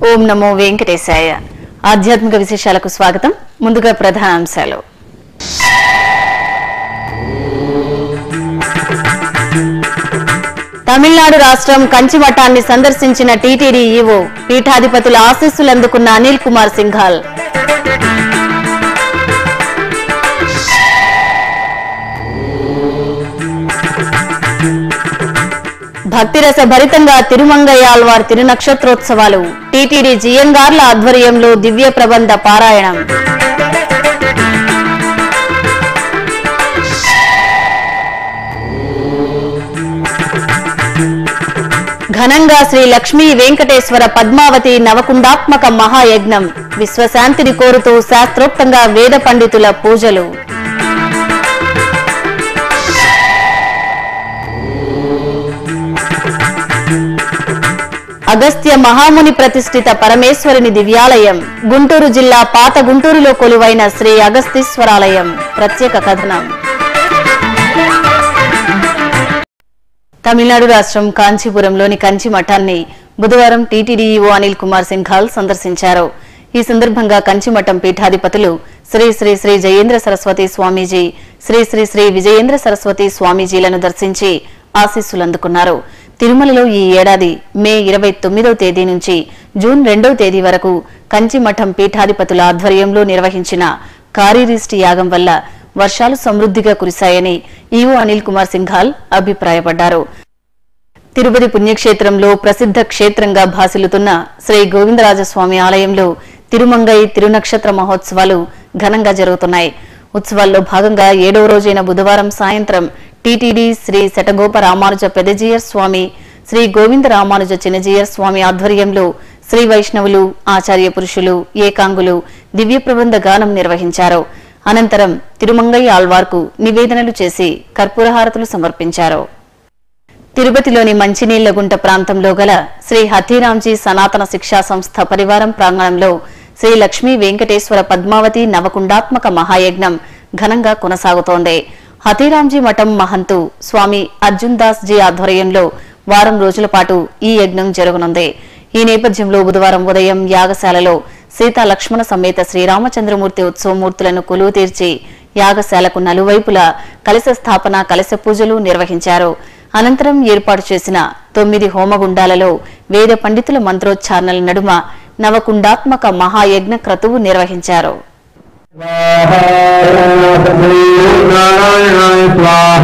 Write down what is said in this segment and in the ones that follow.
ఓం నమో వెంకటేశాయ ఆధ్యాత్మిక విశేషాలకు స్వాగతం ముందుగా ప్రధాన అంశాలు తమిళనాడు రాష్ట్రం కంచిమఠాన్ని సందర్శించిన టీటీడీ ఈవో పీఠాధిపతుల ఆశీస్సులు అందుకున్న అనిల్ కుమార్ సింఘాల్ భక్తిరస భరితంగా తిరుమంగయ్యాల్వార్ తిరునక్షత్రోత్సవాలు టీటీడీ జియంగార్ల ఆధ్వర్యంలో దివ్య ప్రబంధ పారాయణం ఘనంగా శ్రీ లక్ష్మీ వెంకటేశ్వర పద్మావతి నవకుండాత్మక మహాయజ్ఞం విశ్వశాంతిని కోరుతూ శాస్త్రోక్తంగా వేద పండితుల పూజలు అగస్త్య మహాముని ప్రతిష్ఠిత పరమేశ్వరుని దివ్యాలయం గుంటూరు జిల్లా పాత గుంటూరులో కొలువైన శ్రీ అగస్తీశ్వరాలయం ప్రత్యేక కథనం తమిళనాడు రాష్ట్రం కాంచీపురంలోని కంచి మఠాన్ని బుధవారం టీటీడీఈఓ అనిల్ కుమార్ సింఘాల్ సందర్శించారు ఈ సందర్భంగా కంచిమఠం పీఠాధిపతులు శ్రీ శ్రీ శ్రీ జయేంద్ర సరస్వతి స్వామీజీ శ్రీ శ్రీ శ్రీ విజయేంద్ర సరస్వతి స్వామీజీలను దర్శించి ఆశీస్సులు అందుకున్నారు తిరుమలలో ఈ ఏడాది మే ఇరవై తొమ్మిదవ తేదీ నుంచి జూన్ రెండవ తేదీ వరకు కంచిమఠం పీఠాధిపతుల ఆధ్వర్యంలో నిర్వహించిన కారీరిష్టి యాగం వల్ల వర్షాలు సమృద్ధిగా కురిశాయని ఈవో అనిల్ కుమార్ సింఘాల్ అభిప్రాయపడ్డారు తిరుపతి పుణ్యక్షేత్రంలో ప్రసిద్ధ క్షేత్రంగా భాసిల్లుతున్న శ్రీ గోవిందరాజస్వామి ఆలయంలో తిరుమంగై తిరునక్షత్ర మహోత్సవాలు ఘనంగా జరుగుతున్నాయి ఉత్సవాల్లో భాగంగా ఏడవ రోజైన బుధవారం సాయంత్రం టీటీడీ శ్రీ శటగోప రామానుజ పెదజీయర్ స్వామి శ్రీ గోవింద రామానుజ చిన్నజీయర్ స్వామి ఆధ్వర్యంలో శ్రీ వైష్ణవులు ఆచార్య పురుషులు ఏకాంగులు దివ్య ప్రబంధ గానం నిర్వహించారు అనంతరం తిరుమంగయ్య ఆళ్వార్కు నివేదనలు చేసి కర్పూరహారతులు సమర్పించారు తిరుపతిలోని మంచినీళ్లగుంట ప్రాంతంలో గల శ్రీ హతీరాంజీ సనాతన శిక్షా సంస్థ పరివారం ప్రాంగణంలో శ్రీ లక్ష్మీ వెంకటేశ్వర పద్మావతి నవకుండాత్మక మహాయజ్ఞం ఘనంగా కొనసాగుతోంది హతీరాంజీ మఠం మహంతు స్వామి అర్జున్ దాస్ జీ ఆధ్వర్యంలో వారం రోజుల పాటు ఈ యజ్ఞం జరగనుంది ఈ నేపథ్యంలో బుధవారం ఉదయం యాగశాలలో సీతా లక్ష్మణ సమేత శ్రీరామచంద్రమూర్తి ఉత్సవమూర్తులను కొలువు తీర్చి యాగశాలకు నలువైపులా కలశ స్థాపన కలశ పూజలు నిర్వహించారు అనంతరం ఏర్పాటు చేసిన తొమ్మిది హోమగుండాలలో వేద పండితుల మంత్రోచ్చారణల నడుమ నవకుండాత్మక మహాయజ్ఞ క్రతువు నిర్వహించారు నారాయణాయ స్వాహ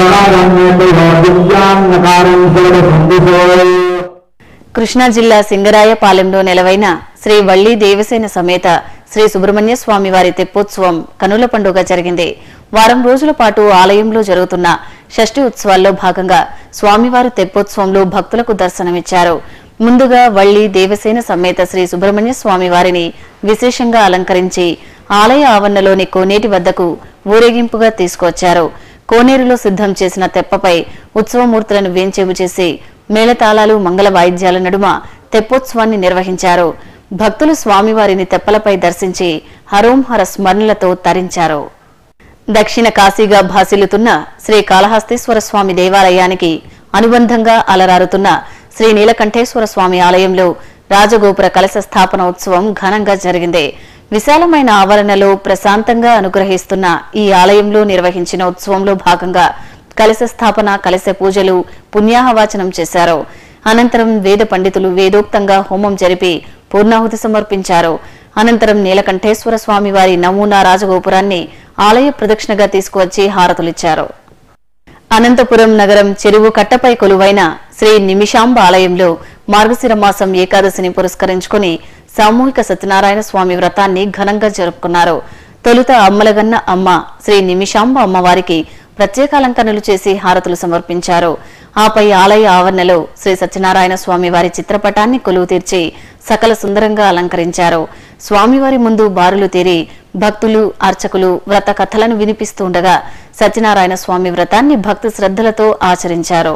దివ్యాన్నకారం సర్వసందిశో కృష్ణా జిల్లా సింగరాయపాలెంలో నెలవైన శ్రీ వల్లి దేవసేన సమేత శ్రీ సుబ్రహ్మణ్య స్వామి వారి తెప్పోత్సవం కనుల పండుగ జరిగింది వారం రోజుల పాటు ఆలయంలో జరుగుతున్న షష్ఠి ఉత్సవాల్లో భాగంగా స్వామివారి తెప్పోత్సవంలో భక్తులకు దర్శనమిచ్చారు ముందుగా వల్లి దేవసేన సమేత శ్రీ సుబ్రహ్మణ్య స్వామి వారిని విశేషంగా అలంకరించి ఆలయ ఆవరణలోని కోనేటి వద్దకు ఊరేగింపుగా తీసుకొచ్చారు కోనేరులో సిద్ధం చేసిన తెప్పపై ఉత్సవమూర్తులను వేంచేపు చేసి మేళతాళాలు మంగళ వాయిద్యాల నడుమ తెప్పోత్సవాన్ని నిర్వహించారు భక్తులు స్వామివారిని తెప్పలపై దర్శించి హరోంహర స్మరణలతో తరించారు దక్షిణ కాశీగా భాసిల్లుతున్న శ్రీ కాళహస్తీశ్వర స్వామి దేవాలయానికి అనుబంధంగా అలరారుతున్న శ్రీ నీలకంఠేశ్వర స్వామి ఆలయంలో రాజగోపుర కలశ స్థాపన ఉత్సవం ఘనంగా జరిగింది విశాలమైన ఆవరణలో ప్రశాంతంగా అనుగ్రహిస్తున్న ఈ ఆలయంలో నిర్వహించిన ఉత్సవంలో భాగంగా కలశ స్థాపన కలశ పూజలు పుణ్యాహవాచనం చేశారు అనంతరం వేద పండితులు వేదోక్తంగా హోమం జరిపి పూర్ణాహుతి సమర్పించారు అనంతరం నీలకంఠేశ్వర స్వామి వారి నమూనా రాజగోపురాన్ని ఆలయ ప్రదక్షిణగా తీసుకువచ్చి హారతులిచ్చారు అనంతపురం నగరం చెరువు కట్టపై కొలువైన శ్రీ నిమిషాంబ ఆలయంలో మార్గశిర మాసం ఏకాదశిని పురస్కరించుకుని సామూహిక సత్యనారాయణ స్వామి వ్రతాన్ని ఘనంగా జరుపుకున్నారు తొలుత అమ్మలగన్న అమ్మ శ్రీ నిమిషాంబ అమ్మవారికి ప్రత్యేక అలంకరణలు చేసి హారతులు సమర్పించారు ఆపై ఆలయ ఆవరణలో శ్రీ సత్యనారాయణ స్వామి వారి చిత్రపటాన్ని కొలువు తీర్చి సకల సుందరంగా అలంకరించారు స్వామివారి ముందు బారులు తీరి భక్తులు అర్చకులు వ్రత కథలను వినిపిస్తుండగా సత్యనారాయణ స్వామి వ్రతాన్ని భక్తి శ్రద్ధలతో ఆచరించారు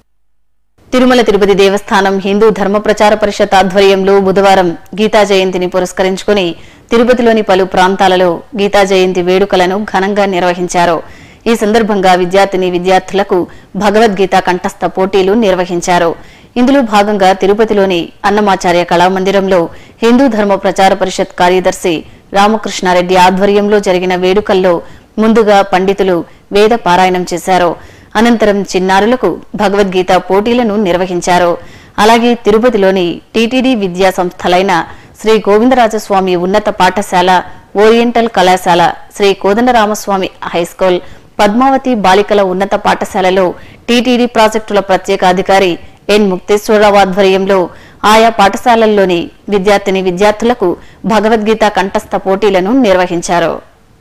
తిరుమల తిరుపతి దేవస్థానం హిందూ ధర్మ ప్రచార పరిషత్ ఆధ్వర్యంలో బుధవారం గీతా జయంతిని పురస్కరించుకుని తిరుపతిలోని పలు ప్రాంతాలలో గీతా జయంతి వేడుకలను ఘనంగా నిర్వహించారు ఈ సందర్భంగా విద్యార్థిని విద్యార్థులకు భగవద్గీత కంఠస్థ పోటీలు నిర్వహించారు ఇందులో భాగంగా తిరుపతిలోని అన్నమాచార్య కళామందిరంలో హిందూ ధర్మ ప్రచార పరిషత్ కార్యదర్శి రామకృష్ణారెడ్డి ఆధ్వర్యంలో జరిగిన వేడుకల్లో ముందుగా పండితులు వేద పారాయణం చేశారు అనంతరం చిన్నారులకు భగవద్గీత పోటీలను నిర్వహించారు అలాగే తిరుపతిలోని టీటీడీ విద్యా సంస్థలైన శ్రీ గోవిందరాజస్వామి ఉన్నత పాఠశాల ఓరియంటల్ కళాశాల శ్రీ కోదండరామస్వామి హైస్కూల్ పద్మావతి బాలికల ఉన్నత పాఠశాలలో టీటీడీ ప్రాజెక్టుల ప్రత్యేక అధికారి ఎన్ ముక్తేశ్వరరావు ఆధ్వర్యంలో ఆయా పాఠశాలల్లోని విద్యార్థిని విద్యార్థులకు భగవద్గీత కంఠస్థ పోటీలను నిర్వహించారు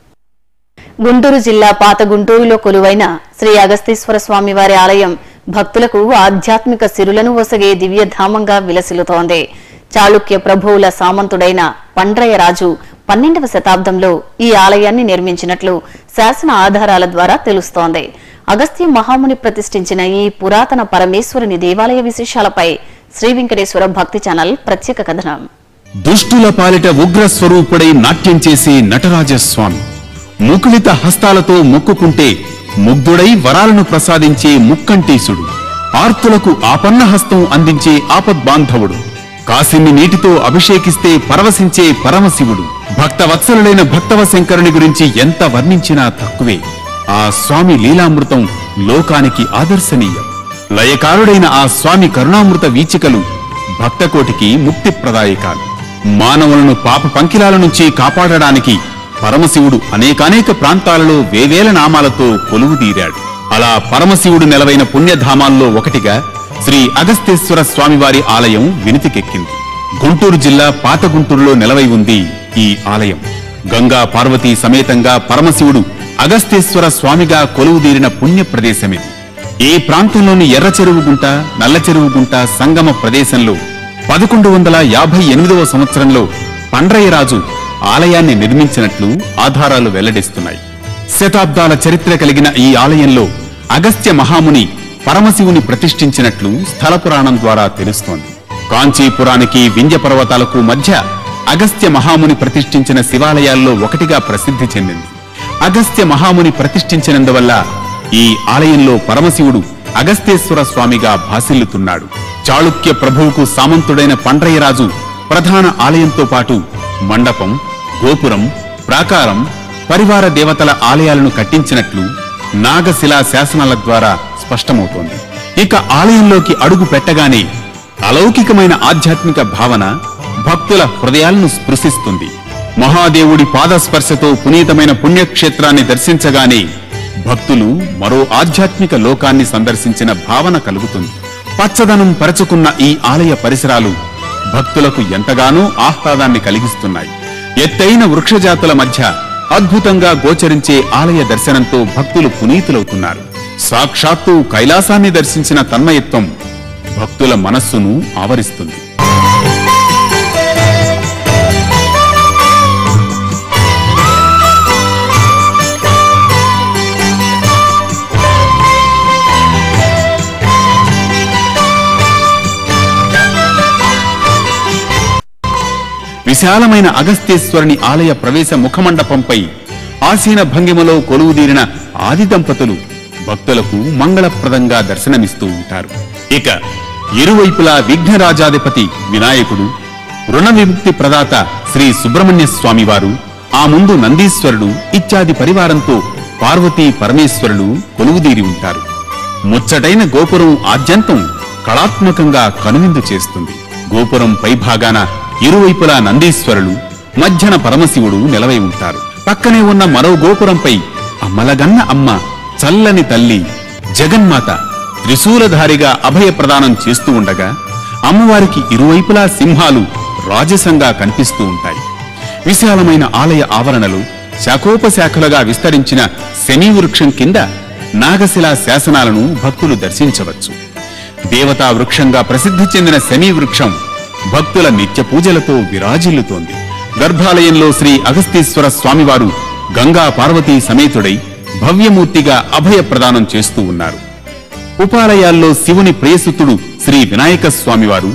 గుంటూరు జిల్లా పాత గుంటూరులో కొలువైన శ్రీ అగస్తీశ్వర స్వామి వారి ఆలయం భక్తులకు ఆధ్యాత్మిక సిరులను ఒసగే దివ్యధామంగా విలసిల్లుతోంది చాళుక్య ప్రభువుల సామంతుడైన పండ్రయ్య రాజు పన్నెండవ శతాబ్దంలో ఈ ఆలయాన్ని నిర్మించినట్లు శాసన ఆధారాల ద్వారా తెలుస్తోంది అగస్త్య మహాముని ప్రతిష్ఠించిన ఈ పురాతన పరమేశ్వరుని దేవాలయ విశేషాలపై శ్రీ వెంకటేశ్వర భక్తి ఛానల్ ప్రత్యేక కథనం దుష్టుల పాలిట ఉగ్ర స్వరూపుడై నాట్యం చేసే నటరాజస్వామి ముకుళిత హస్తాలతో మొక్కుకుంటే ముగ్ధుడై వరాలను ప్రసాదించే ముక్కంటీసుడు ఆర్తులకు ఆపన్న హస్తం అందించే ఆపద్బాంధవుడు కాసిని నీటితో అభిషేకిస్తే పరవశించే పరమశివుడు భక్తవత్సలుడైన భక్తవ శంకరుని గురించి ఎంత వర్ణించినా తక్కువే ఆ స్వామి లీలామృతం లోకానికి ఆదర్శనీయం లయకారుడైన ఆ స్వామి కరుణామృత వీచికలు భక్తకోటికి ముక్తి ప్రదాయకాలు మానవులను పాప పంకిలాల నుంచి కాపాడడానికి పరమశివుడు అనేకానేక ప్రాంతాలలో వేవేల నామాలతో కొలువుదీరాడు అలా పరమశివుడు నెలవైన పుణ్యధామాల్లో ఒకటిగా శ్రీ అగస్తేశ్వర స్వామివారి ఆలయం వినితికెక్కింది గుంటూరు జిల్లా పాత గుంటూరులో నెలవై ఉంది ఈ ఆలయం గంగా పార్వతీ సమేతంగా పరమశివుడు అగస్తేశ్వర స్వామిగా కొలువుదీరిన పుణ్య ప్రదేశమిది ఈ ప్రాంతంలోని ఎర్ర చెరువు గుంట నల్ల చెరువు గుంట సంగమ ప్రదేశంలో పదకొండు వందల యాభై ఎనిమిదవ సంవత్సరంలో పండ్రయ్యరాజు ఆలయాన్ని నిర్మించినట్లు ఆధారాలు వెల్లడిస్తున్నాయి శతాబ్దాల చరిత్ర కలిగిన ఈ ఆలయంలో అగస్త్య మహాముని పరమశివుని ప్రతిష్ఠించినట్లు స్థల పురాణం ద్వారా తెలుస్తోంది కాంచీపురానికి వింధ్య పర్వతాలకు మధ్య అగస్త్య మహాముని ప్రతిష్ఠించిన శివాలయాల్లో ఒకటిగా ప్రసిద్ధి చెందింది అగస్త్య మహాముని ప్రతిష్ఠించినందువల్ల ఈ ఆలయంలో పరమశివుడు అగస్తేశ్వర స్వామిగా భాసిల్లుతున్నాడు చాళుక్య ప్రభువుకు సామంతుడైన పండ్రయ్యరాజు ప్రధాన ఆలయంతో పాటు మండపం గోపురం ప్రాకారం పరివార దేవతల ఆలయాలను కట్టించినట్లు నాగశిలా శాసనాల ద్వారా స్పష్టమవుతోంది ఇక ఆలయంలోకి అడుగు పెట్టగానే అలౌకికమైన ఆధ్యాత్మిక భావన భక్తుల హృదయాలను స్పృశిస్తుంది మహాదేవుడి పాదస్పర్శతో పునీతమైన పుణ్యక్షేత్రాన్ని దర్శించగానే భక్తులు మరో ఆధ్యాత్మిక లోకాన్ని సందర్శించిన భావన కలుగుతుంది పచ్చదనం పరచుకున్న ఈ ఆలయ పరిసరాలు భక్తులకు ఎంతగానో ఆహ్లాదాన్ని కలిగిస్తున్నాయి ఎత్తైన వృక్షజాతుల మధ్య అద్భుతంగా గోచరించే ఆలయ దర్శనంతో భక్తులు పునీతులవుతున్నారు సాక్షాత్తు కైలాసాన్ని దర్శించిన తన్మయత్వం భక్తుల మనస్సును ఆవరిస్తుంది విశాలమైన అగస్తేశ్వరుని ఆలయ ప్రవేశ ముఖమండపంపై ఆసీన భంగిమలో కొలువుదీరిన ఆది దంపతులు భక్తులకు మంగళప్రదంగా దర్శనమిస్తూ ఉంటారు ఇక ఇరువైపులా విఘ్నరాజాధిపతి వినాయకుడు రుణ విముక్తి ప్రదాత శ్రీ సుబ్రహ్మణ్య స్వామివారు ఆ ముందు నందీశ్వరుడు ఇత్యాది పరివారంతో పార్వతీ పరమేశ్వరులు కొలువుదీరి ఉంటారు ముచ్చటైన గోపురం ఆద్యంతం కళాత్మకంగా కనువిందు చేస్తుంది గోపురం పైభాగాన ఇరువైపులా నందీశ్వరులు మధ్యన పరమశివుడు నిలవై ఉంటారు పక్కనే ఉన్న మరో గోపురంపై అమ్మలగన్న అమ్మ చల్లని తల్లి జగన్మాత త్రిశూలధారిగా అభయ ప్రదానం చేస్తూ ఉండగా అమ్మవారికి ఇరువైపులా సింహాలు రాజసంగా కనిపిస్తూ ఉంటాయి విశాలమైన ఆలయ ఆవరణలు శాఖోపశాఖలుగా విస్తరించిన శని వృక్షం కింద నాగశిలా శాసనాలను భక్తులు దర్శించవచ్చు దేవతా వృక్షంగా ప్రసిద్ధి చెందిన శమీ వృక్షం భక్తుల నిత్య పూజలతో విరాజిల్లుతోంది గర్భాలయంలో శ్రీ అగస్తీశ్వర స్వామివారు గంగా పార్వతీ సమేతుడై భవ్యమూర్తిగా అభయ ప్రదానం చేస్తూ ఉన్నారు ఉపాలయాల్లో శివుని ప్రియసుతుడు శ్రీ వినాయక స్వామివారు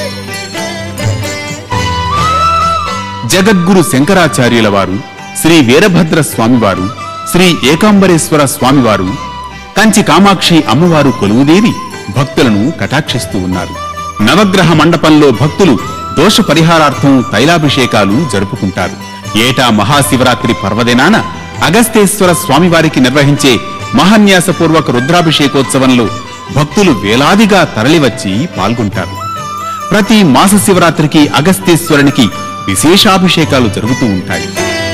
జగద్గురు శంకరాచార్యుల వారు శ్రీ వీరభద్ర స్వామివారు శ్రీ ఏకాంబరేశ్వర స్వామివారు కంచి కామాక్షి అమ్మవారు కొలువుదేరి భక్తులను కటాక్షిస్తూ ఉన్నారు నవగ్రహ మండపంలో భక్తులు దోష పరిహారార్థం తైలాభిషేకాలు జరుపుకుంటారు ఏటా మహాశివరాత్రి పర్వదినాన అగస్తేశ్వర స్వామివారికి నిర్వహించే మహాన్యాసపూర్వక రుద్రాభిషేకోత్సవంలో భక్తులు వేలాదిగా తరలివచ్చి పాల్గొంటారు ప్రతి మాస శివరాత్రికి అగస్తేశ్వరునికి విశేషాభిషేకాలు జరుగుతూ ఉంటాయి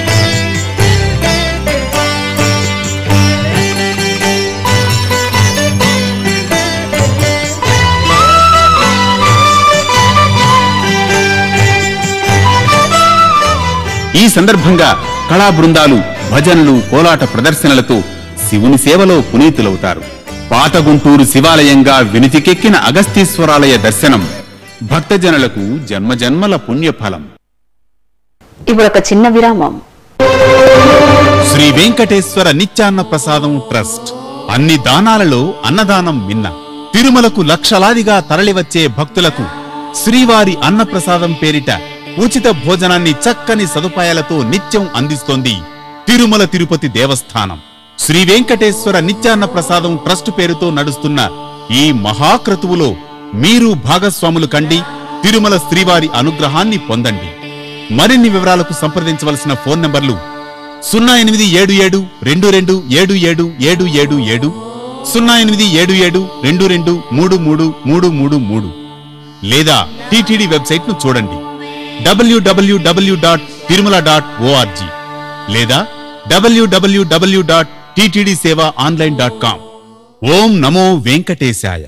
ఈ సందర్భంగా కళా బృందాలు భజనలు కోలాట ప్రదర్శనలతో శివుని సేవలో పునీతులవుతారు పాత గుంటూరు శివాలయంగా వినితికెక్కిన అగస్తీశ్వరాలయ దర్శనం భక్తజనులకు జన్మజన్మల పుణ్యఫలం ఇప్పుడు ఒక చిన్న విరామం శ్రీ వెంకటేశ్వర నిత్యాన్న ప్రసాదం ట్రస్ట్ అన్ని దానాలలో అన్నదానం మిన్న తిరుమలకు లక్షలాదిగా తరలివచ్చే భక్తులకు శ్రీవారి అన్నప్రసాదం పేరిట ఉచిత భోజనాన్ని చక్కని సదుపాయాలతో నిత్యం అందిస్తోంది తిరుమల తిరుపతి దేవస్థానం శ్రీ వెంకటేశ్వర నిత్యాన్న ప్రసాదం ట్రస్ట్ పేరుతో నడుస్తున్న ఈ మహాక్రతువులో మీరు భాగస్వాములు కండి తిరుమల శ్రీవారి అనుగ్రహాన్ని పొందండి మరిన్ని వివరాలకు సంప్రదించవలసిన ఫోన్ నంబర్లు సున్నా ఎనిమిది ఏడు ఏడు రెండు రెండు ఏడు ఏడు ఏడు ఏడు ఏడు సున్నా ఎనిమిది ఏడు ఏడు రెండు రెండు మూడు మూడు మూడు మూడు మూడు లేదా టిటిడి వెబ్సైట్ ను చూడండి డబ్ల్యూడబ్ల్యూడబ్ల్యూ డాట్ తిరుమల డాట్ ఓఆర్జీ లేదా డబ్ల్యూడబ్ల్యూడబ్ల్యూ dot TTD seva online dot com ఓం నమో వెంకటేశాయ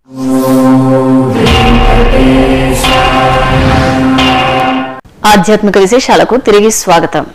ఆధ్యాత్మిక విశేషాలకు తిరిగి స్వాగతం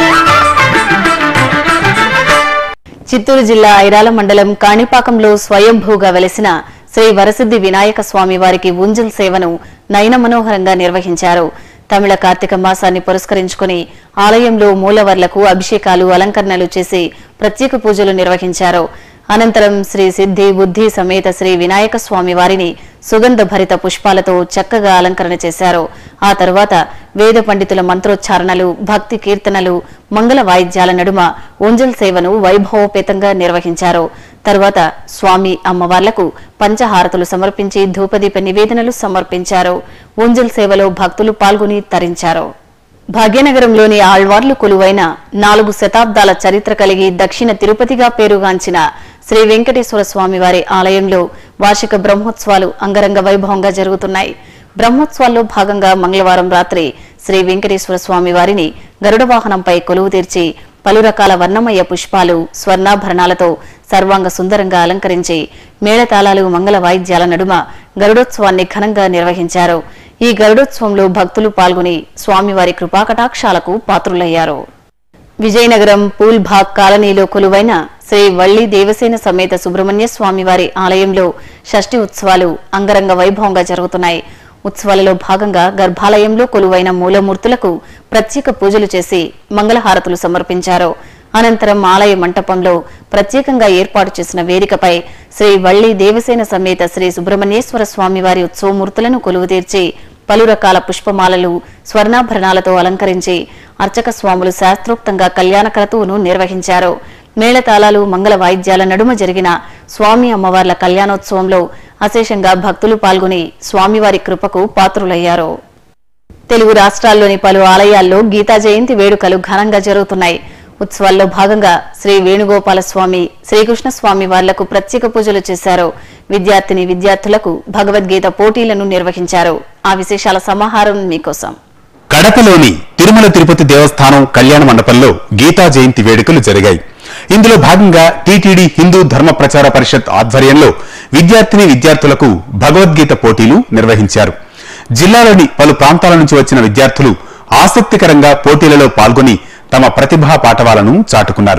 చిత్తూరు జిల్లా ఐరాల మండలం కాణిపాకంలో స్వయంభూగా వెలసిన శ్రీ వరసిద్ధి వినాయక స్వామి వారికి ఉంజల్ సేవను నయన మనోహరంగా నిర్వహించారు తమిళ కార్తీక మాసాన్ని పురస్కరించుకుని ఆలయంలో మూలవర్లకు అభిషేకాలు అలంకరణలు చేసి ప్రత్యేక పూజలు నిర్వహించారు అనంతరం శ్రీ సిద్ధి బుద్ధి సమేత శ్రీ వినాయక స్వామి వారిని సుగంధ భరిత పుష్పాలతో చక్కగా అలంకరణ చేశారు ఆ తరువాత వేద పండితుల మంత్రోచ్చారణలు భక్తి కీర్తనలు మంగళ వాయిద్యాల నడుమ ఉంజల్ సేవను వైభవోపేతంగా నిర్వహించారు తరువాత స్వామి అమ్మవార్లకు పంచహారతులు సమర్పించి ధూపదీప నివేదనలు సమర్పించారు ఉంజల్ సేవలో భక్తులు పాల్గొని తరించారు భాగ్యనగరంలోని ఆళ్వార్లు కొలువైన నాలుగు శతాబ్దాల చరిత్ర కలిగి దక్షిణ తిరుపతిగా పేరుగాంచిన శ్రీ వెంకటేశ్వర స్వామి వారి ఆలయంలో వార్షిక బ్రహ్మోత్సవాలు అంగరంగ వైభవంగా జరుగుతున్నాయి బ్రహ్మోత్సవాల్లో భాగంగా మంగళవారం రాత్రి శ్రీ వెంకటేశ్వర స్వామి వారిని గరుడ వాహనంపై కొలువు తీర్చి పలు రకాల వర్ణమయ పుష్పాలు స్వర్ణాభరణాలతో సర్వాంగ సుందరంగా అలంకరించి మేళతాళాలు మంగళ వాయిద్యాల నడుమ గరుడోత్సవాన్ని ఘనంగా నిర్వహించారు ఈ గరుడోత్సవంలో భక్తులు పాల్గొని స్వామివారి కృపాకటాక్షాలకు పాత్రులయ్యారు విజయనగరం పూల్భాగ్ కాలనీలో కొలువైన శ్రీ వల్లి దేవసేన సమేత సుబ్రహ్మణ్య స్వామివారి ఆలయంలో షష్ఠి ఉత్సవాలు అంగరంగ వైభవంగా జరుగుతున్నాయి ఉత్సవాలలో భాగంగా గర్భాలయంలో కొలువైన మూలమూర్తులకు ప్రత్యేక పూజలు చేసి మంగళహారతులు సమర్పించారు అనంతరం ఆలయ మంటపంలో ప్రత్యేకంగా ఏర్పాటు చేసిన వేదికపై శ్రీ వల్లి దేవసేన సమేత శ్రీ సుబ్రహ్మణ్యేశ్వర స్వామివారి ఉత్సవమూర్తులను కొలువుతీర్చి పలు రకాల పుష్పమాలలు స్వర్ణాభరణాలతో అలంకరించి అర్చక స్వాములు శాస్త్రోక్తంగా కళ్యాణ క్రతువును నిర్వహించారు మేళతాళాలు మంగళ వాయిద్యాల నడుమ జరిగిన స్వామి అమ్మవార్ల కళ్యాణోత్సవంలో అశేషంగా భక్తులు పాల్గొని స్వామివారి కృపకు పాత్రులయ్యారు తెలుగు రాష్ట్రాల్లోని పలు ఆలయాల్లో గీతా జయంతి వేడుకలు ఘనంగా జరుగుతున్నాయి ఉత్సవాల్లో భాగంగా శ్రీ వేణుగోపాల స్వామి శ్రీకృష్ణ స్వామి వార్లకు ప్రత్యేక పూజలు చేశారు విద్యార్థిని విద్యార్థులకు భగవద్గీత పోటీలను నిర్వహించారు ఆ విశేషాల సమాహారం మీకోసం కడపలోని తిరుమల తిరుపతి దేవస్థానం కళ్యాణ మండపంలో గీతా జయంతి వేడుకలు జరిగాయి ఇందులో భాగంగా టీటీడీ హిందూ ధర్మ ప్రచార పరిషత్ ఆధ్వర్యంలో విద్యార్థిని విద్యార్థులకు భగవద్గీత పోటీలు నిర్వహించారు జిల్లాలోని పలు ప్రాంతాల నుంచి వచ్చిన విద్యార్థులు ఆసక్తికరంగా పోటీలలో పాల్గొని తమ ప్రతిభా పాఠవాలను చాటుకున్నారు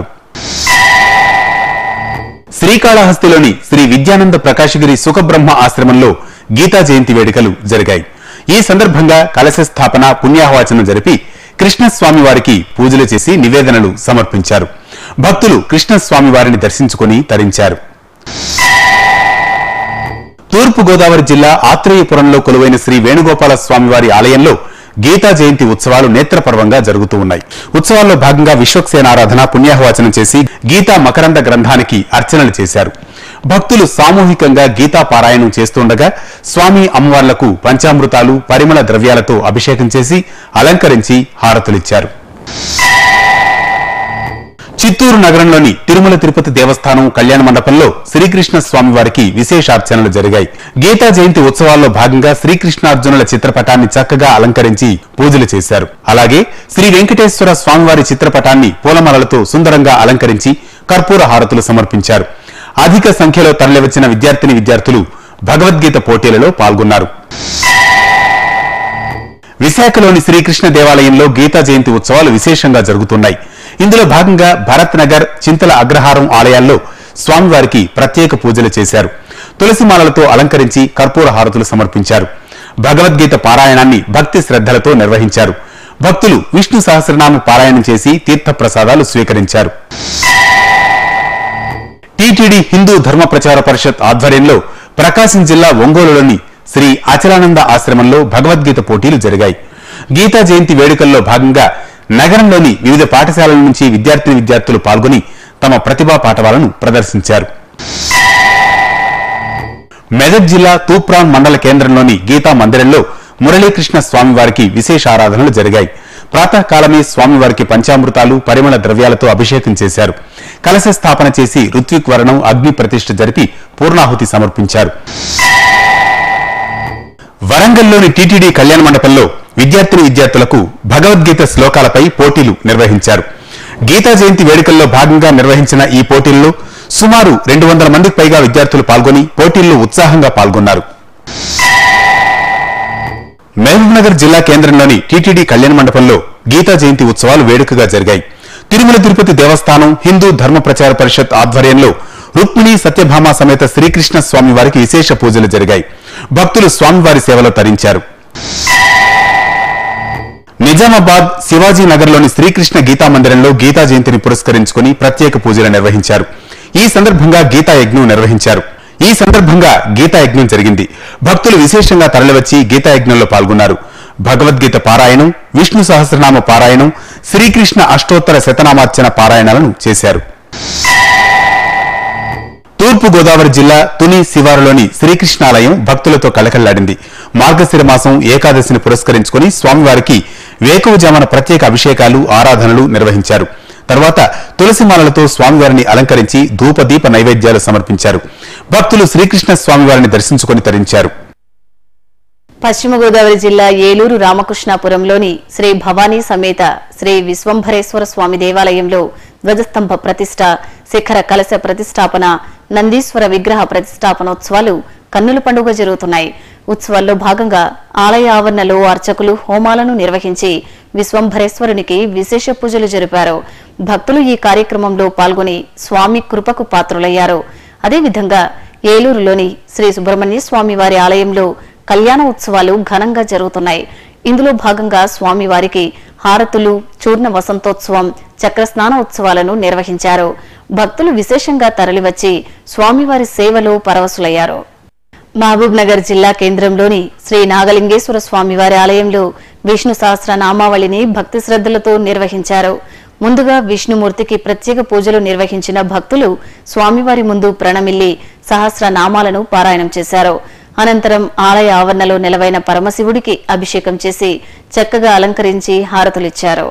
శ్రీకాళహస్తిలోని శ్రీ విద్యానంద ప్రకాశగిరి సుఖబ్రహ్మ ఆశ్రమంలో గీతా జయంతి వేడుకలు జరిగాయి ఈ సందర్భంగా కలశ స్థాపన పుణ్యాహవాచనం జరిపి కృష్ణస్వామి వారికి పూజలు చేసి నివేదనలు సమర్పించారు భక్తులు కృష్ణస్వామి వారిని దర్శించుకుని తరించారు తూర్పు గోదావరి జిల్లా ఆత్రేయపురంలో కొలువైన శ్రీ వేణుగోపాల స్వామివారి ఆలయంలో గీతా జయంతి ఉత్సవాలు నేత్రపర్వంగా జరుగుతూ ఉన్నాయి ఉత్సవాల్లో భాగంగా విశ్వక్సేనారాధన పుణ్యాహవచనం చేసి గీతా మకరంద గ్రంథానికి అర్చనలు చేశారు భక్తులు సామూహికంగా గీతా పారాయణం చేస్తుండగా స్వామి అమ్మవార్లకు పంచామృతాలు పరిమళ ద్రవ్యాలతో అభిషేకం చేసి అలంకరించి హారతులిచ్చారు చిత్తూరు నగరంలోని తిరుమల తిరుపతి దేవస్థానం కళ్యాణ మండపంలో శ్రీకృష్ణ స్వామి వారికి విశేషార్చనలు జరిగాయి గీతా జయంతి ఉత్సవాల్లో భాగంగా శ్రీకృష్ణార్జునుల చిత్రపటాన్ని చక్కగా అలంకరించి పూజలు చేశారు అలాగే శ్రీ వెంకటేశ్వర స్వామివారి చిత్రపటాన్ని పూలమాలలతో సుందరంగా అలంకరించి కర్పూర హారతులు సమర్పించారు అధిక సంఖ్యలో తరలివచ్చిన విద్యార్థిని విద్యార్థులు భగవద్గీత పోటీలలో పాల్గొన్నారు విశాఖలోని శ్రీకృష్ణ దేవాలయంలో గీతా జయంతి ఉత్సవాలు విశేషంగా జరుగుతున్నాయి ఇందులో భాగంగా భరత్ నగర్ చింతల అగ్రహారం ఆలయాల్లో స్వామివారికి ప్రత్యేక పూజలు చేశారు తులసిమాలలతో అలంకరించి కర్పూర హారతులు సమర్పించారు భగవద్గీత పారాయణాన్ని భక్తి శ్రద్ధలతో నిర్వహించారు భక్తులు విష్ణు సహస్రనామ పారాయణం చేసి తీర్థ ప్రసాదాలు స్వీకరించారు టీటీడీ హిందూ ధర్మ ప్రచార పరిషత్ ఆధ్వర్యంలో ప్రకాశం జిల్లా ఒంగోలులోని శ్రీ అచలానంద ఆశ్రమంలో భగవద్గీత పోటీలు జరిగాయి గీతా జయంతి వేడుకల్లో భాగంగా నగరంలోని వివిధ పాఠశాలల నుంచి విద్యార్థిని విద్యార్థులు పాల్గొని తమ ప్రతిభా పాఠవాలను ప్రదర్శించారు మెదక్ జిల్లా తూప్రాన్ మండల కేంద్రంలోని గీతా మందిరంలో మురళీకృష్ణ స్వామివారికి విశేష ఆరాధనలు జరిగాయి ప్రాతకాలమే స్వామివారికి పంచామృతాలు పరిమళ ద్రవ్యాలతో అభిషేకం చేశారు కలశ స్థాపన చేసి ఋత్విక్ వరణం అగ్ని ప్రతిష్ఠ జరిపి పూర్ణాహుతి సమర్పించారు వరంగల్లోని టీటీడీ కళ్యాణ మండపంలో విద్యార్థిని విద్యార్థులకు భగవద్గీత శ్లోకాలపై పోటీలు నిర్వహించారు గీతా జయంతి వేడుకల్లో భాగంగా నిర్వహించిన ఈ పోటీల్లో సుమారు రెండు వందల మందికి పైగా విద్యార్థులు పాల్గొని పోటీల్లో ఉత్సాహంగా పాల్గొన్నారు మహబూబ్నగర్ జిల్లా కేంద్రంలోని టీటీడీ కళ్యాణ మండపంలో గీతా జయంతి ఉత్సవాలు వేడుకగా జరిగాయి తిరుమల తిరుపతి దేవస్థానం హిందూ ధర్మ ప్రచార పరిషత్ ఆధ్వర్యంలో రుక్మిణి సత్యభామ సమేత శ్రీకృష్ణ స్వామి వారికి విశేష పూజలు జరిగాయి భక్తులు స్వామివారి సేవలో తరించారు నిజామాబాద్ శివాజీ నగర్లోని శ్రీకృష్ణ గీతా మందిరంలో గీతా జయంతిని పురస్కరించుకుని ప్రత్యేక పూజలు నిర్వహించారు ఈ సందర్భంగా గీతా యజ్ఞం నిర్వహించారు ఈ సందర్భంగా గీతా యజ్ఞం జరిగింది భక్తులు విశేషంగా తరలివచ్చి గీతా యజ్ఞంలో పాల్గొన్నారు భగవద్గీత పారాయణం విష్ణు సహస్రనామ పారాయణం శ్రీకృష్ణ అష్టోత్తర శతనామార్చన పారాయణాలను చేశారు తూర్పు గోదావరి జిల్లా తుని శివారులోని శ్రీకృష్ణాలయం భక్తులతో కళకళ్లాడింది మార్గశిర మాసం ఏకాదశిని పురస్కరించుకుని స్వామివారికి వేకువజామున ప్రత్యేక అభిషేకాలు ఆరాధనలు నిర్వహించారు తర్వాత తులసిమాలలతో స్వామివారిని అలంకరించి ధూపదీప నైవేద్యాలు సమర్పించారు భక్తులు శ్రీకృష్ణ స్వామివారిని దర్శించుకుని తరించారు పశ్చిమ గోదావరి జిల్లా ఏలూరు రామకృష్ణాపురంలోని శ్రీ భవానీ సమేత శ్రీ విశ్వంభరేశ్వర స్వామి దేవాలయంలో ధ్వజస్తంభ ప్రతిష్ట శిఖర కలశ ప్రతిష్టాపన నందీశ్వర విగ్రహ ప్రతిష్టాపనోత్సవాలు కన్నుల పండుగ జరుగుతున్నాయి ఉత్సవాల్లో భాగంగా ఆలయ ఆవరణలో అర్చకులు హోమాలను నిర్వహించి విశ్వంభరేశ్వరునికి విశేష పూజలు జరిపారు భక్తులు ఈ కార్యక్రమంలో పాల్గొని స్వామి కృపకు పాత్రులయ్యారు అదేవిధంగా ఏలూరులోని శ్రీ సుబ్రహ్మణ్య స్వామి వారి ఆలయంలో కళ్యాణ ఉత్సవాలు ఘనంగా జరుగుతున్నాయి ఇందులో భాగంగా స్వామివారికి హారతులు చూర్ణ వసంతోత్సవం చక్రస్నాన ఉత్సవాలను నిర్వహించారు భక్తులు విశేషంగా తరలివచ్చి స్వామివారి సేవలో పరవశులయ్యారు మహబూబ్ నగర్ జిల్లా కేంద్రంలోని శ్రీ నాగలింగేశ్వర స్వామివారి ఆలయంలో విష్ణు సహస్ర నామావళిని భక్తి శ్రద్ధలతో నిర్వహించారు ముందుగా విష్ణుమూర్తికి ప్రత్యేక పూజలు నిర్వహించిన భక్తులు స్వామివారి ముందు ప్రణమిల్లి సహస్ర నామాలను పారాయణం చేశారు అనంతరం ఆలయ ఆవరణలో నెలవైన పరమశివుడికి అభిషేకం చేసి చక్కగా అలంకరించి హారతులిచ్చారు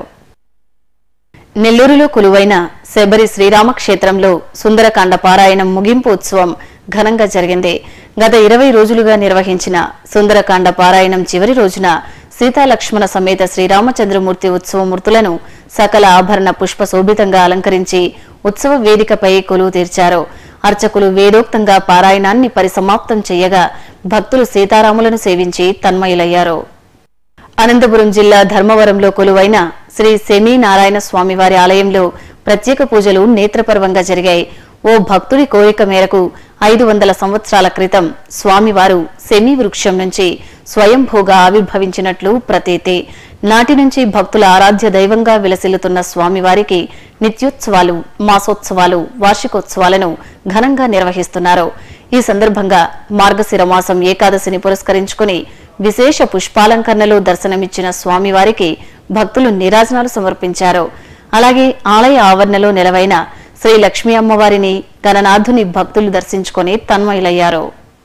నెల్లూరులో కొలువైన శబరి శ్రీరామ క్షేత్రంలో సుందరకాండ పారాయణం ముగింపు ఉత్సవం ఘనంగా జరిగింది గత ఇరవై రోజులుగా నిర్వహించిన సుందరకాండ పారాయణం చివరి రోజున సీతాలక్ష్మణ సమేత శ్రీరామచంద్రమూర్తి ఉత్సవమూర్తులను సకల ఆభరణ పుష్ప శోభితంగా అలంకరించి ఉత్సవ వేదికపై కొలువు తీర్చారు అర్చకులు వేదోక్తంగా పారాయణాన్ని పరిసమాప్తం చేయగా భక్తులు సీతారాములను సేవించి తన్మయులయ్యారు అనంతపురం జిల్లా ధర్మవరంలో కొలువైన శ్రీ శమీ నారాయణ స్వామివారి ఆలయంలో ప్రత్యేక పూజలు నేత్రపర్వంగా జరిగాయి ఓ భక్తుడి కోరిక మేరకు ఐదు వందల సంవత్సరాల క్రితం స్వామివారు శమీ వృక్షం నుంచి స్వయంభూగా ఆవిర్భవించినట్లు ప్రతీతి నాటి నుంచి భక్తుల ఆరాధ్య దైవంగా విలసిల్లుతున్న స్వామివారికి నిత్యోత్సవాలు మాసోత్సవాలు వార్షికోత్సవాలను ఘనంగా నిర్వహిస్తున్నారు ఈ సందర్భంగా మార్గశిర మాసం ఏకాదశిని పురస్కరించుకుని విశేష పుష్పాలంకరణలో దర్శనమిచ్చిన స్వామివారికి భక్తులు నీరాజనాలు సమర్పించారు అలాగే ఆలయ ఆవరణలో నెలవైన శ్రీ లక్ష్మీ అమ్మవారిని గణనాథుని భక్తులు దర్శించుకొని తన్మయులయ్యారు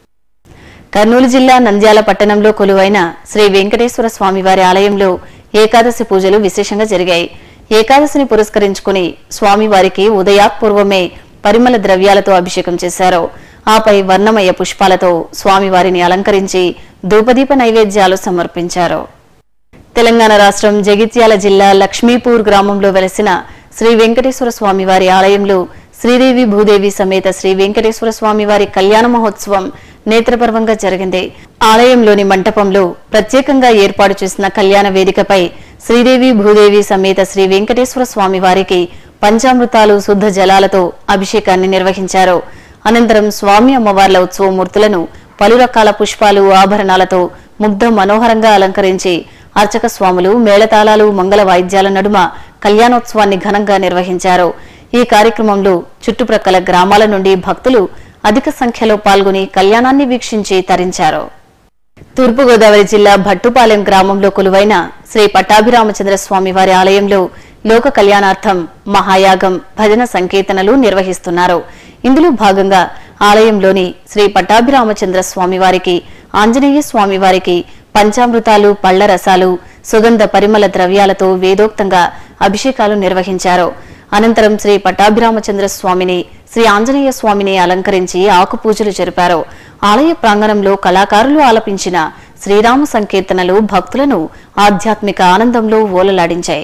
కర్నూలు జిల్లా నంద్యాల పట్టణంలో కొలువైన శ్రీ వెంకటేశ్వర స్వామివారి ఆలయంలో ఏకాదశి పూజలు విశేషంగా జరిగాయి ఏకాదశిని పురస్కరించుకుని స్వామివారికి ఉదయాత్పూర్వమే పరిమళ ద్రవ్యాలతో అభిషేకం చేశారు ఆపై వర్ణమయ పుష్పాలతో స్వామివారిని అలంకరించి ధూపదీప నైవేద్యాలు సమర్పించారు తెలంగాణ రాష్ట్రం జగిత్యాల జిల్లా లక్ష్మీపూర్ గ్రామంలో వెలసిన శ్రీ వెంకటేశ్వర స్వామివారి ఆలయంలో శ్రీదేవి భూదేవి సమేత శ్రీ వెంకటేశ్వర స్వామివారి కళ్యాణ మహోత్సవం నేత్రపర్వంగా జరిగింది ఆలయంలోని మంటపంలో ప్రత్యేకంగా ఏర్పాటు చేసిన కళ్యాణ వేదికపై శ్రీదేవి భూదేవి సమేత శ్రీ వెంకటేశ్వర స్వామివారికి పంచామృతాలు శుద్ధ జలాలతో అభిషేకాన్ని నిర్వహించారు అనంతరం స్వామి అమ్మవార్ల ఉత్సవమూర్తులను పలు రకాల పుష్పాలు ఆభరణాలతో ముగ్ధ మనోహరంగా అలంకరించి అర్చక స్వాములు మేళతాళాలు మంగళ వాయిద్యాల నడుమ కళ్యాణోత్సవాన్ని ఘనంగా నిర్వహించారు ఈ కార్యక్రమంలో చుట్టుప్రక్కల గ్రామాల నుండి భక్తులు అధిక సంఖ్యలో పాల్గొని కళ్యాణాన్ని వీక్షించి తరించారు తూర్పుగోదావరి జిల్లా భట్టుపాలెం గ్రామంలో కొలువైన శ్రీ పట్టాభిరామచంద్ర స్వామి వారి ఆలయంలో లోక కళ్యాణార్థం మహాయాగం భజన సంకీర్తనలు నిర్వహిస్తున్నారు ఇందులో భాగంగా ఆలయంలోని శ్రీ పట్టాభిరామచంద్ర స్వామి వారికి ఆంజనేయ స్వామి వారికి పంచామృతాలు పళ్ల రసాలు సుగంధ పరిమళ ద్రవ్యాలతో వేదోక్తంగా అభిషేకాలు నిర్వహించారు అనంతరం శ్రీ పట్టాభిరామచంద్ర స్వామిని శ్రీ ఆంజనేయ స్వామిని అలంకరించి ఆకు పూజలు జరిపారు ఆలయ ప్రాంగణంలో కళాకారులు ఆలపించిన శ్రీరామ సంకీర్తనలు భక్తులను ఆధ్యాత్మిక ఆనందంలో ఓలలాడించాయి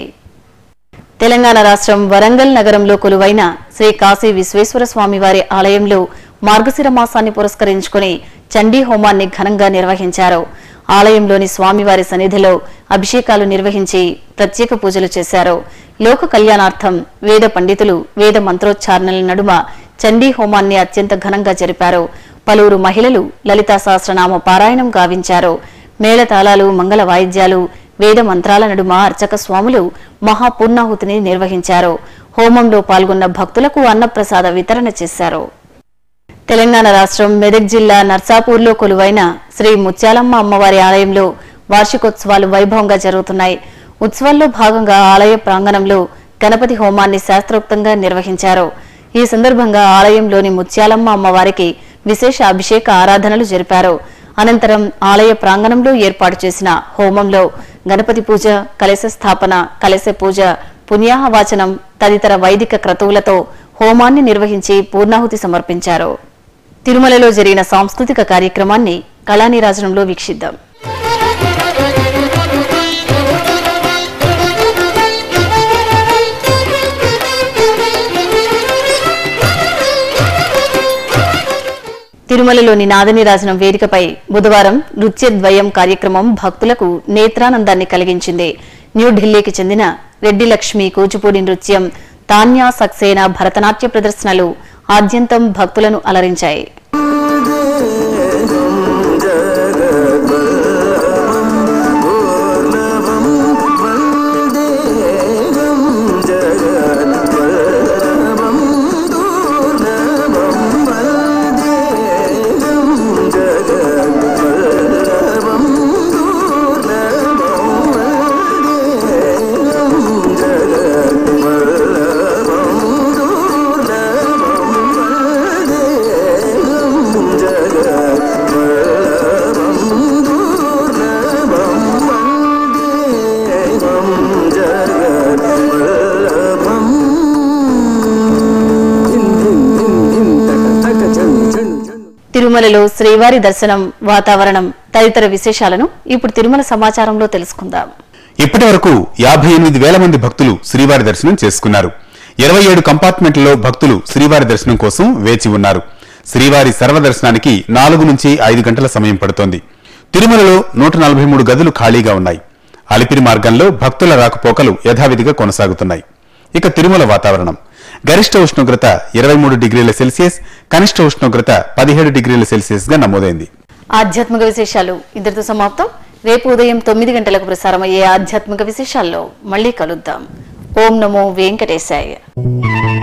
తెలంగాణ రాష్ట్రం వరంగల్ నగరంలో కొలువైన శ్రీ కాశీ విశ్వేశ్వర స్వామి వారి ఆలయంలో మార్గశిర మాసాన్ని పురస్కరించుకుని చండీ హోమాన్ని ఘనంగా నిర్వహించారు ఆలయంలోని స్వామివారి సన్నిధిలో అభిషేకాలు నిర్వహించి ప్రత్యేక పూజలు చేశారు లోక కళ్యాణార్థం వేద పండితులు వేద మంత్రోచ్చారణల నడుమ చండీ హోమాన్ని అత్యంత ఘనంగా జరిపారు పలువురు మహిళలు లలితా సహస్రనామ పారాయణం గావించారు మేళతాళాలు మంగళ వాయిద్యాలు వేద మంత్రాల నడుమ అర్చక స్వాములు మహాపూర్ణాహుతిని నిర్వహించారు హోమంలో పాల్గొన్న భక్తులకు అన్నప్రసాద వితరణ చేశారు తెలంగాణ రాష్ట్రం మెదక్ జిల్లా నర్సాపూర్లో కొలువైన శ్రీ ముత్యాలమ్మ అమ్మవారి ఆలయంలో వార్షికోత్సవాలు వైభవంగా జరుగుతున్నాయి ఉత్సవాల్లో భాగంగా ఆలయ ప్రాంగణంలో గణపతి హోమాన్ని శాస్త్రోక్తంగా నిర్వహించారు ఈ సందర్భంగా ఆలయంలోని ముత్యాలమ్మ అమ్మవారికి విశేష అభిషేక ఆరాధనలు జరిపారు అనంతరం ఆలయ ప్రాంగణంలో ఏర్పాటు చేసిన హోమంలో గణపతి పూజ కలశ స్థాపన కలశ పూజ పుణ్యాహవాచనం తదితర వైదిక క్రతువులతో హోమాన్ని నిర్వహించి పూర్ణాహుతి సమర్పించారు తిరుమలలో జరిగిన సాంస్కృతిక కార్యక్రమాన్ని కళానీరాజనంలో వీక్షిద్దాం తిరుమలలోని నాదనీరాజనం వేదికపై బుధవారం నృత్యద్వయం కార్యక్రమం భక్తులకు నేత్రానందాన్ని కలిగించింది న్యూఢిల్లీకి చెందిన రెడ్డి లక్ష్మి కూచిపూడి నృత్యం తాన్యా సక్సేనా భరతనాట్య ప్రదర్శనలు ఆద్యంతం భక్తులను అలరించాయి తిరుమలలో శ్రీవారి దర్శనం వాతావరణం తదితర విశేషాలను ఇప్పుడు తిరుమల సమాచారంలో తెలుసుకుందాం ఇప్పటి వరకు యాభై ఎనిమిది వేల మంది భక్తులు శ్రీవారి దర్శనం చేసుకున్నారు ఇరవై ఏడు కంపార్ట్మెంట్లలో భక్తులు శ్రీవారి దర్శనం కోసం వేచి ఉన్నారు శ్రీవారి సర్వదర్శనానికి నాలుగు నుంచి ఐదు గంటల సమయం పడుతోంది తిరుమలలో నూట నలభై మూడు గదులు ఖాళీగా ఉన్నాయి అలిపిరి మార్గంలో భక్తుల రాకపోకలు యథావిధిగా కొనసాగుతున్నాయి ఇక తిరుమల వాతావరణం గరిష్ట ఉష్ణోగ్రత ఇరవై మూడు డిగ్రీల సెల్సియస్ కనిష్ట ఉష్ణోగ్రత పదిహేడు డిగ్రీల సెల్సియస్ గా నమోదైంది ఆధ్యాత్మిక విశేషాలు ఇంతటితో సమాప్తం రేపు ఉదయం తొమ్మిది గంటలకు ప్రసారమయ్యే ఆధ్యాత్మిక విశేషాల్లో మళ్ళీ కలుద్దాం ఓం నమో వెంకటేశాయ